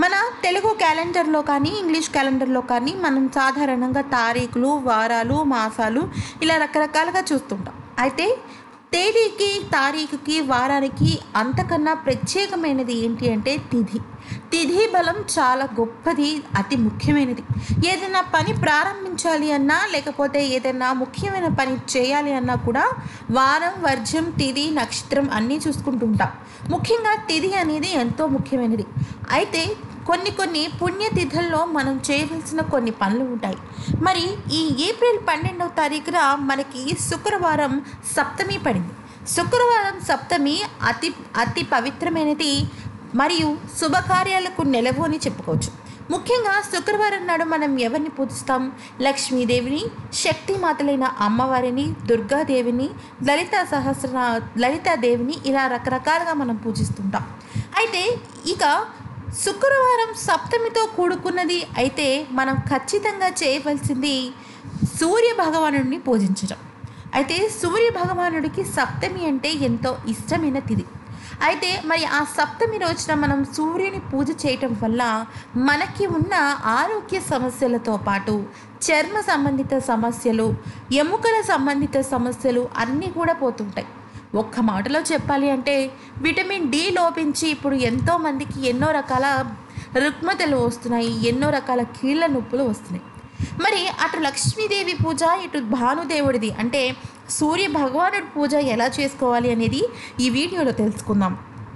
మన తెలుగు క్యాలెండర్లో కానీ ఇంగ్లీష్ క్యాలెండర్లో కానీ మనం సాధారణంగా తారీఖులు వారాలు మాసాలు ఇలా రకరకాలుగా చూస్తుంటాం అయితే తేదీకి తారీఖుకి వారానికి అంతకన్నా ప్రత్యేకమైనది ఏంటి అంటే తిథి తిథి బలం చాలా గొప్పది అతి ముఖ్యమైనది ఏదైనా పని ప్రారంభించాలి అన్నా లేకపోతే ఏదైనా ముఖ్యమైన పని చేయాలి అన్నా కూడా వారం వర్జం తిథి నక్షత్రం అన్నీ చూసుకుంటుంటాం ముఖ్యంగా తిథి అనేది ఎంతో ముఖ్యమైనది అయితే కొన్ని కొన్ని పుణ్యతిథుల్లో మనం చేయవలసిన కొన్ని పనులు ఉంటాయి మరి ఈ ఏప్రిల్ పన్నెండవ తారీఖున మనకి శుక్రవారం సప్తమి పడింది శుక్రవారం సప్తమి అతి అతి పవిత్రమైనది మరియు శుభకార్యాలకు నెలవు అని చెప్పుకోవచ్చు ముఖ్యంగా శుక్రవారం నాడు మనం ఎవరిని పూజిస్తాం లక్ష్మీదేవిని శక్తిమాతలైన అమ్మవారిని దుర్గాదేవిని లలిత సహస్ర లలితాదేవిని ఇలా రకరకాలుగా మనం పూజిస్తుంటాం అయితే ఇక శుక్రవారం సప్తమితో కూడుకున్నది అయితే మనం ఖచ్చితంగా చేయవలసింది సూర్య భగవానుడిని పూజించడం అయితే సూర్య భగవానుడికి సప్తమి అంటే ఎంతో ఇష్టమైన తిథి అయితే మరి ఆ సప్తమి రోజున మనం సూర్యుని పూజ చేయటం వల్ల మనకి ఉన్న ఆరోగ్య సమస్యలతో పాటు చర్మ సంబంధిత సమస్యలు ఎముకల సంబంధిత సమస్యలు అన్నీ కూడా పోతుంటాయి ఒక్క మాటలో చెప్పాలి అంటే విటమిన్ డి లోపించి ఇప్పుడు ఎంతోమందికి ఎన్నో రకాల రుగ్మతలు వస్తున్నాయి ఎన్నో రకాల కీళ్ళ నొప్పులు వస్తున్నాయి మరి అటు లక్ష్మీదేవి పూజ ఇటు భానుదేవుడిది అంటే సూర్య భగవానుడి పూజ ఎలా చేసుకోవాలి అనేది ఈ వీడియోలో తెలుసుకుందాం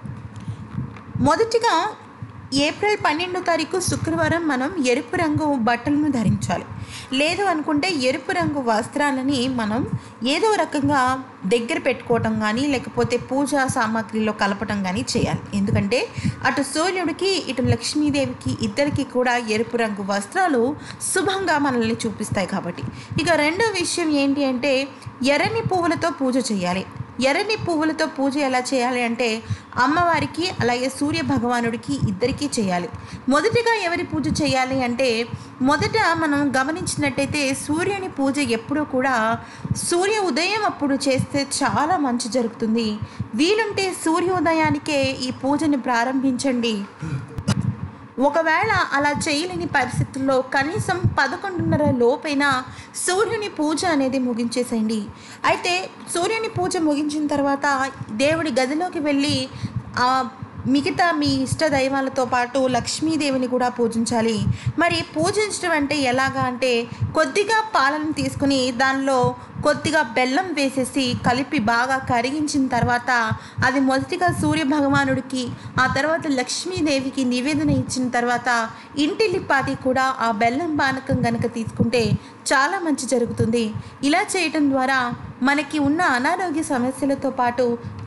మొదటిగా ఏప్రిల్ పన్నెండో తారీఖు శుక్రవారం మనం ఎరుపు రంగు బట్టలను ధరించాలి లేదు అనుకుంటే ఎరుపు రంగు వస్త్రాలని మనం ఏదో రకంగా దగ్గర పెట్టుకోవటం కానీ లేకపోతే పూజా సామాగ్రిలో కలపటం కానీ చేయాలి ఎందుకంటే అటు సూర్యుడికి ఇటు లక్ష్మీదేవికి ఇద్దరికి కూడా ఎరుపు రంగు వస్త్రాలు శుభంగా మనల్ని చూపిస్తాయి కాబట్టి ఇక రెండో విషయం ఏంటి అంటే ఎర్రని పువ్వులతో పూజ చేయాలి ఎర్రని పువ్వులతో పూజ ఎలా చేయాలి అంటే అమ్మవారికి అలాగే సూర్య భగవానుడికి ఇద్దరికీ చేయాలి మొదటిగా ఎవరి పూజ చేయాలి అంటే మొదట మనం గమనించినట్టయితే సూర్యుని పూజ ఎప్పుడూ కూడా సూర్య ఉదయం అప్పుడు చేస్తే చాలా మంచి జరుగుతుంది వీలుంటే సూర్యోదయానికే ఈ పూజని ప్రారంభించండి ఒకవేళ అలా చేయలేని పరిస్థితుల్లో కనీసం పదకొండున్నర లోపైన సూర్యుని పూజ అనేది ముగించేసేయండి అయితే సూర్యుని పూజ ముగించిన తర్వాత దేవుడి గదిలోకి వెళ్ళి ఆ మిగతా మీ ఇష్ట దైవాలతో పాటు లక్ష్మీదేవిని కూడా పూజించాలి మరి పూజించడం అంటే ఎలాగా అంటే కొద్దిగా పాలను తీసుకుని దానిలో కొద్దిగా బెల్లం వేసేసి కలిపి బాగా కరిగించిన తర్వాత అది మొదటిగా సూర్య భగవానుడికి ఆ తర్వాత లక్ష్మీదేవికి నివేదన ఇచ్చిన తర్వాత ఇంటిల్లిపాది కూడా ఆ బెల్లం పానకం గనక తీసుకుంటే చాలా మంచి జరుగుతుంది ఇలా చేయటం ద్వారా మనకి ఉన్న అనారోగ్య సమస్యలతో పాటు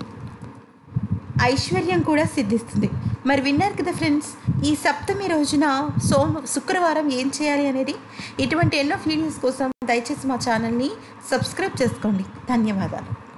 ఐశ్వర్యం కూడా సిద్ధిస్తుంది మరి విన్నారు కదా ఫ్రెండ్స్ ఈ సప్తమి రోజున సోమ శుక్రవారం ఏం చేయాలి అనేది ఇటువంటి ఎన్నో వీడియోస్ కోసం దయచేసి మా ఛానల్ని సబ్స్క్రైబ్ చేసుకోండి ధన్యవాదాలు